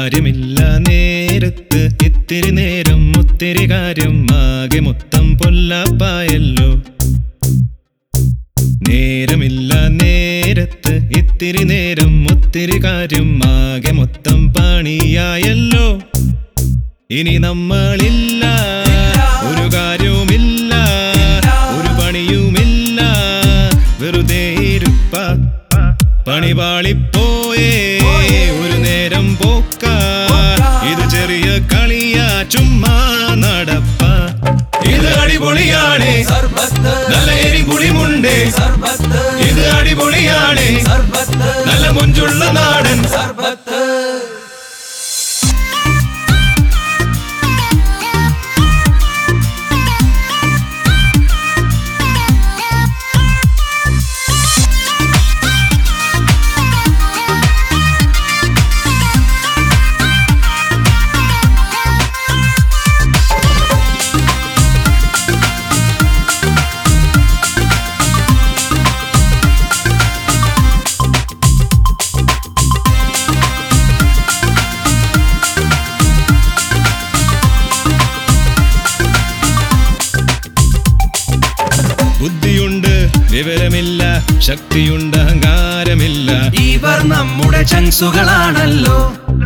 കാര്യമില്ല നേരത്ത് ഇത്തിരി നേരം ഒത്തിരി കാര്യം ആകെ മൊത്തം പൊല്ലാപ്പായല്ലോ നേരമില്ല നേരത്ത് ഇത്തിരി നേരം ഒത്തിരി കാര്യം ആകെ മൊത്തം പണിയായല്ലോ ഇനി നമ്മളില്ല ഒരു കാര്യവുമില്ല ഒരു പണിയുമില്ല വെറുതെ ഇരുപ്പ പണി പാളിപ്പോയേ ഒരു നേരം പോക്ക ഇത് ചെറിയ കളിയാ ചുമ്മാ നടപ്പ ഇത് അടിപൊളിയാണ് സർബത്ത് നല്ല എരിപുളിമുണ്ട് സർബത്ത് ഇത് അടിപൊളിയാണ് സർബത്ത് നല്ല മുഞ്ചുള്ള നാടൻ സർബത്ത് ബുദ്ധിയുണ്ട് വിവരമില്ല ശക്തിയുണ്ട് അഹങ്കാരമില്ല ഇവർ നമ്മുടെ ചങ്സുകളാണല്ലോ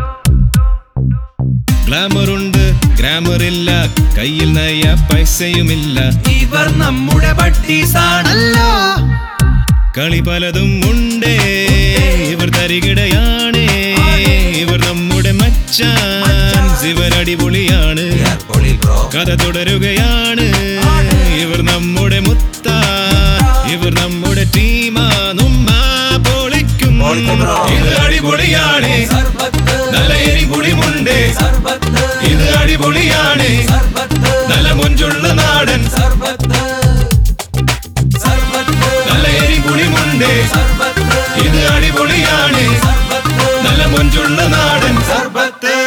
ഗ്ലാമറുണ്ട് ഗ്രാമറില്ല കയ്യിൽ നയ പൈസയുമില്ല ഇവർ നമ്മുടെ ബട്ടീസാണല്ലോ കളി പലതും ഉണ്ടേ ഇവർ തരികിടയാണേ ഇവർ നമ്മുടെ മച്ചാൻ ഇവർ അടിപൊളിയാണ് കഥ തുടരുകയാണ് ഇവർ നമ്മുടെ മുത്ത ഇവർ നമ്മുടെ ടീമാ നുമ്മ പൊളിക്കും പൊളിക്കും bro. ഇത് അടിപൊളിയാണ് സർബത്ത് നല്ല എരിപുളിമുണ്ട് സർബത്ത് ഇത് അടിപൊളിയാണ് സർബത്ത് നല്ല മുഞ്ചുള്ള നാടൻ സർബത്ത് സർബത്ത് നല്ല എരിപുളിമുണ്ട് സർബത്ത് ഇത് അടിപൊളിയാണ് സർബത്ത് നല്ല മുഞ്ചുള്ള നാടൻ സർബത്ത്